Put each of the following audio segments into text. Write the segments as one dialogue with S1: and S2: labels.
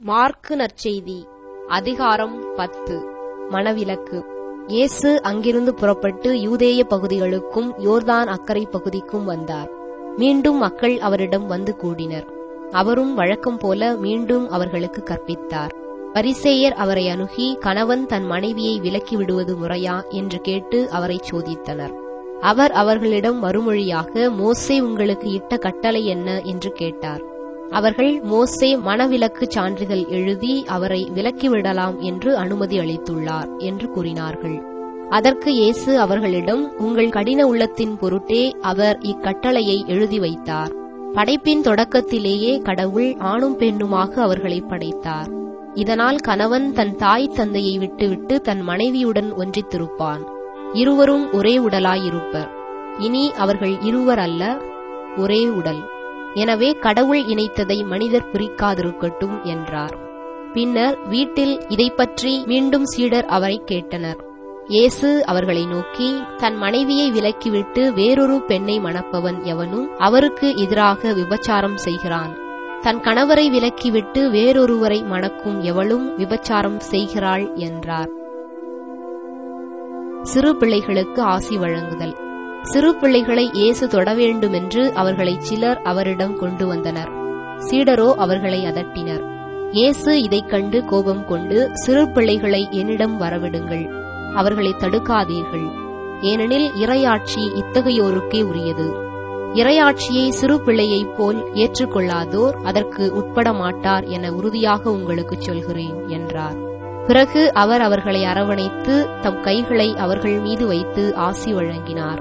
S1: mark நற்செய்தி அதிகாரம் பத்து மணவிலக்கு இயேசு அங்கிருந்து புறப்பட்டு யூதேய பகுதிகளுக்கும் யோர்தான் அக்கரை பகுதிக்கும் வந்தார் மீண்டும் மக்கள் அவரிடம் வந்து கூடினர் அவரும் வழக்கம் போல மீண்டும் அவர்களுக்கு கற்பித்தார் பரிசேயர் அவரை அணுகி கணவன் தன் மனைவியை விலக்கி விடுவது முறையா என்று கேட்டு அவரை சோதித்தனர் அவர் அவர்களிடம் மறுமொழியாக மோசே உங்களுக்கு இட்ட கட்டளை என்ன என்று கேட்டார் அவர்கள் மோசே மணவிலக்கு சான்றிதழ் எழுதி அவரை விலக்கிவிடலாம் என்று அனுமதி அளித்துள்ளார் என்று கூறினார்கள் அதற்கு இயேசு அவர்களிடம் உங்கள் கடின உள்ளத்தின் பொருட்டே அவர் இக்கட்டளையை எழுதி வைத்தார் படைப்பின் தொடக்கத்திலேயே கடவுள் ஆணும் பெண்ணுமாக அவர்களை படைத்தார் இதனால் கணவன் தன் தாய் தந்தையை விட்டுவிட்டு தன் மனைவியுடன் ஒன்றித்திருப்பான் இருவரும் ஒரே உடலாயிருப்பர் இனி அவர்கள் இருவர் அல்ல ஒரே உடல் எனவே கடவுள் இணைத்ததை மனிதர் பிரிக்காதிருக்கட்டும் என்றார் பின்னர் வீட்டில் இதை பற்றி மீண்டும் சீடர் அவரை கேட்டனர் இயேசு அவர்களை நோக்கி தன் மனைவியை விலக்கிவிட்டு வேறொரு பெண்ணை மணப்பவன் எவனும் அவருக்கு எதிராக விபச்சாரம் செய்கிறான் தன் கணவரை விலக்கிவிட்டு வேறொருவரை மணக்கும் எவளும் விபச்சாரம் செய்கிறாள் என்றார் சிறு பிள்ளைகளுக்கு ஆசி வழங்குதல் சிறு பிள்ளைகளை இயேசு தொட வேண்டுமென்று அவர்களை சிலர் அவரிடம் கொண்டு வந்தனர் சீடரோ அவர்களை அதட்டினர் இயேசு இதைக் கண்டு கோபம் கொண்டு சிறு பிள்ளைகளை என்னிடம் வரவிடுங்கள் அவர்களை தடுக்காதீர்கள் ஏனெனில் இறையாட்சி இத்தகையோருக்கே உரியது இறையாட்சியை சிறு பிள்ளையைப் போல் ஏற்றுக்கொள்ளாதோர் அதற்கு உட்பட மாட்டார் என உறுதியாக உங்களுக்குச் சொல்கிறேன் என்றார் பிறகு அவர் அவர்களை அரவணைத்து தம் கைகளை அவர்கள் மீது வைத்து ஆசி வழங்கினார்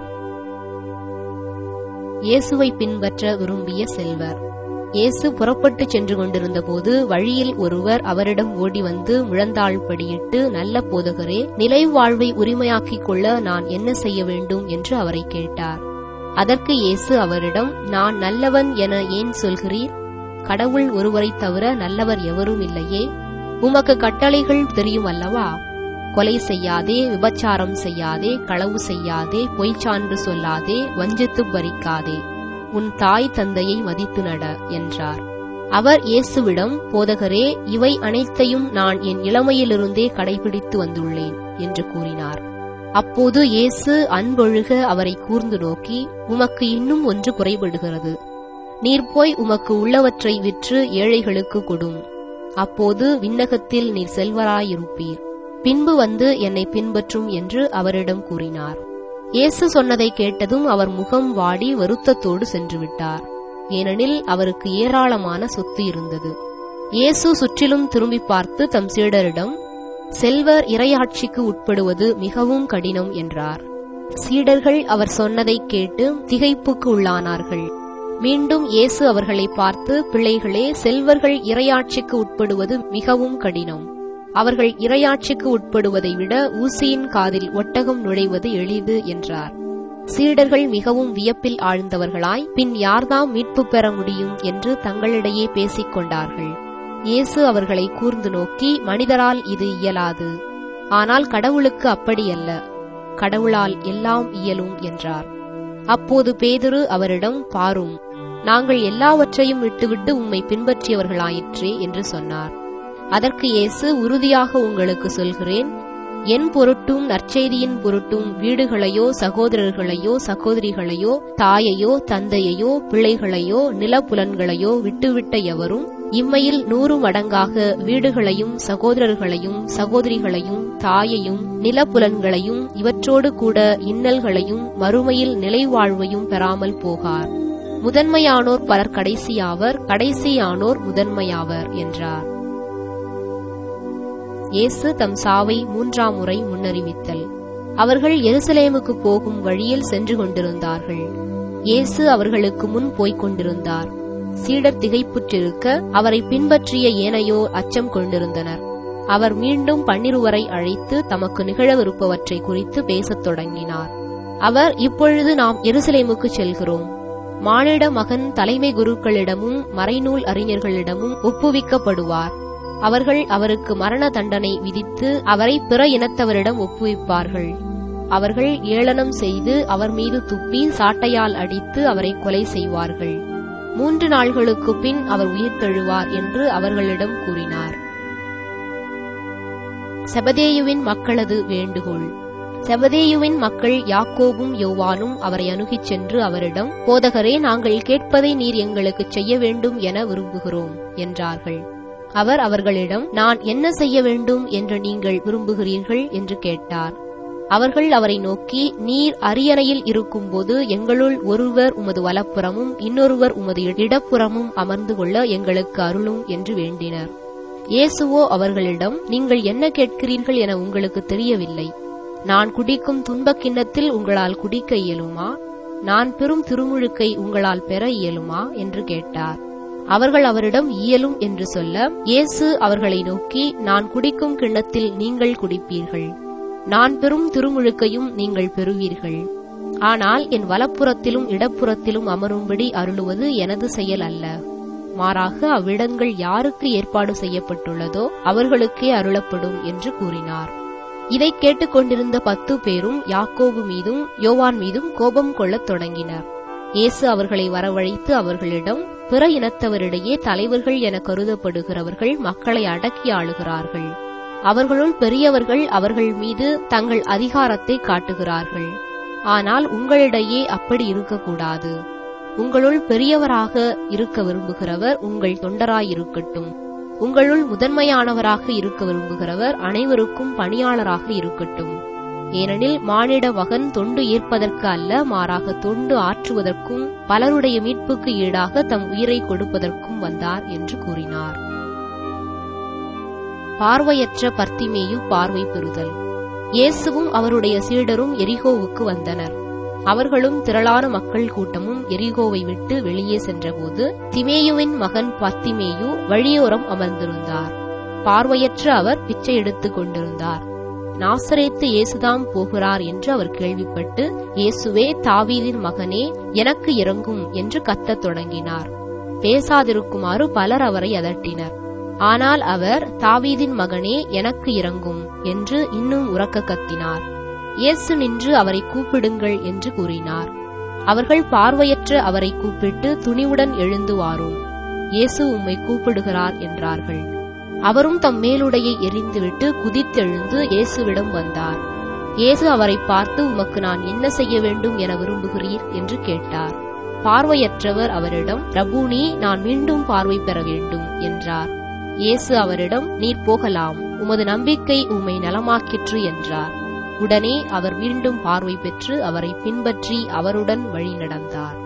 S1: இயேசுவை பின்பற்ற விரும்பிய செல்வர் இயேசு புறப்பட்டுச் சென்று கொண்டிருந்தபோது வழியில் ஒருவர் அவரிடம் ஓடி வந்து முழந்தாள் படியிட்டு நல்ல போதகரே நிலை வாழ்வை உரிமையாக்கிக் கொள்ள நான் என்ன செய்ய வேண்டும் என்று அவரை கேட்டார் அதற்கு இயேசு அவரிடம் நான் நல்லவன் என ஏன் சொல்கிறீர் கடவுள் ஒருவரைத் தவிர நல்லவர் எவரும் இல்லையே உமக்கு கட்டளைகள் தெரியும் அல்லவா கொலை செய்யாதே விபச்சாரம் செய்யாதே களவு செய்யாதே பொய்ச்சான்று சொல்லாதே வஞ்சித்து பறிக்காதே உன் தாய் தந்தையை மதித்து நட என்றார் அவர் இயேசுவிடம் போதகரே இவை அனைத்தையும் நான் என் இளமையிலிருந்தே கடைபிடித்து வந்துள்ளேன் என்று கூறினார் அப்போது இயேசு அன்பொழுக அவரை கூர்ந்து நோக்கி உமக்கு இன்னும் ஒன்று குறைபடுகிறது நீர் போய் உமக்கு உள்ளவற்றை விற்று ஏழைகளுக்கு கொடும் அப்போது விண்ணகத்தில் நீர் செல்வராயிருப்பீர் பின்பு வந்து என்னை பின்பற்றும் என்று அவரிடம் கூறினார் இயேசு சொன்னதை கேட்டதும் அவர் முகம் வாடி வருத்தத்தோடு சென்று விட்டார் ஏனெனில் அவருக்கு ஏராளமான சொத்து இருந்தது இயேசு சுற்றிலும் திரும்பி பார்த்து தம் சீடரிடம் செல்வர் இறையாட்சிக்கு உட்படுவது மிகவும் கடினம் என்றார் சீடர்கள் அவர் சொன்னதைக் கேட்டு திகைப்புக்கு உள்ளானார்கள் மீண்டும் இயேசு அவர்களை பார்த்து பிள்ளைகளே செல்வர்கள் இறையாட்சிக்கு உட்படுவது மிகவும் கடினம் அவர்கள் இறையாட்சிக்கு உட்படுவதை விட ஊசியின் காதில் ஒட்டகம் நுழைவது எளிது என்றார் சீடர்கள் மிகவும் வியப்பில் ஆழ்ந்தவர்களாய் பின் யார்தாம் மீட்பு பெற முடியும் என்று தங்களிடையே பேசிக் கொண்டார்கள் இயேசு அவர்களை கூர்ந்து நோக்கி மனிதரால் இது இயலாது ஆனால் கடவுளுக்கு அப்படியல்ல கடவுளால் எல்லாம் இயலும் என்றார் அப்போது பேதுரு அவரிடம் பாரும் நாங்கள் எல்லாவற்றையும் விட்டுவிட்டு உம்மை பின்பற்றியவர்களாயிற்றே என்று சொன்னார் அதற்கு இயேசு உறுதியாக உங்களுக்கு சொல்கிறேன் என் பொருட்டும் நற்செய்தியின் பொருட்டும் வீடுகளையோ சகோதரர்களையோ சகோதரிகளையோ தாயையோ தந்தையையோ பிள்ளைகளையோ நிலப்புலன்களையோ விட்டுவிட்ட எவரும் இம்மையில் நூறு மடங்காக வீடுகளையும் சகோதரர்களையும் சகோதரிகளையும் தாயையும் நிலப்புலன்களையும் இவற்றோடு கூட இன்னல்களையும் மறுமையில் நிலைவாழ்வையும் பெறாமல் போகார் முதன்மையானோர் பலர் கடைசியாவர் கடைசியானோர் முதன்மையாவர் என்றார் இயேசு தம் சாவை மூன்றாம் முறை முன்னறிவித்தல் அவர்கள் எருசலேமுக்கு போகும் வழியில் சென்று கொண்டிருந்தார்கள் இயேசு அவர்களுக்கு முன் போய்க் கொண்டிருந்தார் சீடர் திகைப்புற்றிருக்க அவரை பின்பற்றிய ஏனையோர் அச்சம் கொண்டிருந்தனர் அவர் மீண்டும் பன்னிருவரை அழைத்து தமக்கு நிகழவிருப்பவற்றை குறித்து பேசத் தொடங்கினார் அவர் இப்பொழுது நாம் எருசலேமுக்கு செல்கிறோம் மானிட மகன் தலைமை குருக்களிடமும் மறைநூல் அறிஞர்களிடமும் ஒப்புவிக்கப்படுவார் அவர்கள் அவருக்கு மரண தண்டனை விதித்து அவரை பிற இனத்தவரிடம் ஒப்புவிப்பார்கள் அவர்கள் ஏளனம் செய்து அவர் மீது துப்பி சாட்டையால் அடித்து அவரை கொலை செய்வார்கள் மூன்று நாள்களுக்கு பின் அவர் உயிர்த்தெழுவார் என்று அவர்களிடம் கூறினார் செபதேயுவின் மக்களது வேண்டுகோள் செபதேயுவின் மக்கள் யாக்கோபும் யோவானும் அவரை அணுகிச் சென்று அவரிடம் போதகரே நாங்கள் கேட்பதை நீர் எங்களுக்குச் செய்ய வேண்டும் என விரும்புகிறோம் என்றார்கள் அவர் அவர்களிடம் நான் என்ன செய்ய வேண்டும் என்று நீங்கள் விரும்புகிறீர்கள் என்று கேட்டார் அவர்கள் அவரை நோக்கி நீர் அரியணையில் இருக்கும்போது எங்களுள் ஒருவர் உமது வலப்புறமும் இன்னொருவர் உமது இடப்புறமும் அமர்ந்து கொள்ள எங்களுக்கு அருளும் என்று வேண்டினர் இயேசுவோ அவர்களிடம் நீங்கள் என்ன கேட்கிறீர்கள் என உங்களுக்கு தெரியவில்லை நான் குடிக்கும் துன்பக் கிண்ணத்தில் உங்களால் குடிக்க இயலுமா நான் பெரும் திருமுழுக்கை உங்களால் பெற இயலுமா என்று கேட்டார் அவர்கள் அவரிடம் இயலும் என்று சொல்ல இயேசு அவர்களை நோக்கி நான் குடிக்கும் கிண்ணத்தில் நீங்கள் குடிப்பீர்கள் நான் பெறும் திருமுழுக்கையும் நீங்கள் பெறுவீர்கள் ஆனால் என் வலப்புறத்திலும் இடப்புறத்திலும் அமரும்படி அருளுவது எனது செயல் அல்ல மாறாக அவ்விடங்கள் யாருக்கு ஏற்பாடு செய்யப்பட்டுள்ளதோ அவர்களுக்கே அருளப்படும் என்று கூறினார் இதை கேட்டுக்கொண்டிருந்த பத்து பேரும் யாக்கோபு மீதும் யோவான் மீதும் கோபம் கொள்ளத் தொடங்கினர் இயேசு அவர்களை வரவழைத்து அவர்களிடம் பிற இனத்தவரிடையே தலைவர்கள் என கருதப்படுகிறவர்கள் மக்களை அடக்கி ஆளுகிறார்கள் அவர்களுள் பெரியவர்கள் அவர்கள் மீது தங்கள் அதிகாரத்தை காட்டுகிறார்கள் ஆனால் உங்களிடையே அப்படி இருக்கக்கூடாது உங்களுள் பெரியவராக இருக்க விரும்புகிறவர் உங்கள் தொண்டராயிருக்கட்டும் உங்களுள் முதன்மையானவராக இருக்க விரும்புகிறவர் அனைவருக்கும் பணியாளராக இருக்கட்டும் ஏனெனில் மானிட மகன் தொண்டு ஏற்பதற்கு அல்ல மாறாக தொண்டு ஆற்றுவதற்கும் பலருடைய மீட்புக்கு ஈடாக தம் உயிரை கொடுப்பதற்கும் வந்தார் என்று கூறினார் பார்வையற்ற பர்த்திமேயு பார்வை பெறுதல் இயேசுவும் அவருடைய சீடரும் எரிகோவுக்கு வந்தனர் அவர்களும் திரளான மக்கள் கூட்டமும் எரிகோவை விட்டு வெளியே சென்றபோது திமேயுவின் மகன் பத்திமேயு வழியோரம் அமர்ந்திருந்தார் பார்வையற்ற அவர் பிச்சை எடுத்துக் கொண்டிருந்தார் நாசரேத்து இயேசுதாம் போகிறார் என்று அவர் கேள்விப்பட்டு இயேசுவே தாவீதின் மகனே எனக்கு இறங்கும் என்று கத்தத் தொடங்கினார் பேசாதிருக்குமாறு பலர் அவரை அதட்டினர் ஆனால் அவர் தாவீதின் மகனே எனக்கு இறங்கும் என்று இன்னும் உறக்க கத்தினார் இயேசு நின்று அவரை கூப்பிடுங்கள் என்று கூறினார் அவர்கள் பார்வையற்ற அவரை கூப்பிட்டு துணிவுடன் எழுந்து வாரும் இயேசு உம்மை கூப்பிடுகிறார் என்றார்கள் அவரும் தம் மேலுடையை எரிந்துவிட்டு குதித்தெழுந்து இயேசுவிடம் வந்தார் இயேசு அவரை பார்த்து உமக்கு நான் என்ன செய்ய வேண்டும் என விரும்புகிறீர் என்று கேட்டார் பார்வையற்றவர் அவரிடம் ரபூனி நான் மீண்டும் பார்வை பெற வேண்டும் என்றார் இயேசு அவரிடம் நீர் போகலாம் உமது நம்பிக்கை உம்மை நலமாக்கிற்று என்றார் உடனே அவர் மீண்டும் பார்வை பெற்று அவரை பின்பற்றி அவருடன் வழி நடந்தார்